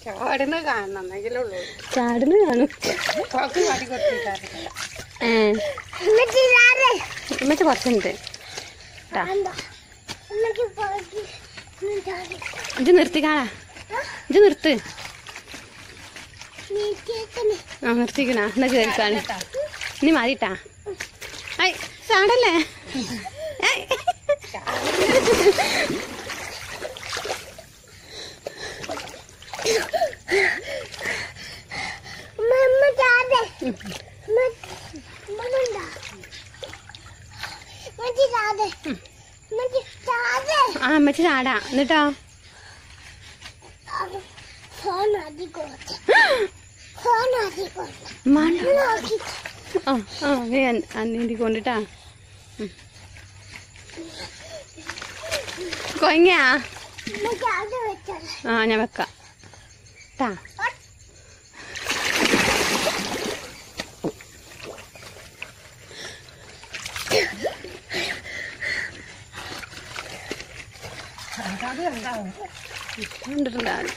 ചാടുന്ന കാണണം എന്നെങ്കിലേ ഉള്ളൂ ചാടുന്നു കാണും പോക്ക് പാടി കൊടുത്തിട്ടാണ് ഏ ഇമ്മച്ച കുറച്ചുണ്ട് ട്ടാ. ഇജ്ജ് നിർത്തി കാണാ ഇജ്ജ് നിർത്ത് ആ നിർത്തിക്കണ എന്നാ കേറിക്കാണ് ഇനി മാറിട്ടാ ഐ ചാടല്ലേ ഐ. ആ അമ്മച്ച ചാടാ എന്നിട്ടോ മാണ്ട ആ ആ നീ അന്നീന്തി കൊണ്ടിട്ടാ കൊങ്ങയാ ആ ഞാൻ വെക്കാം ട്ടാ കണ്ടിട്ടുണ്ടാവും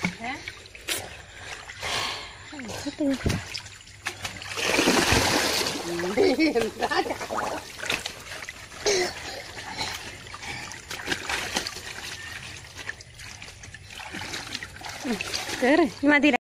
കേറ് ഇനി മതി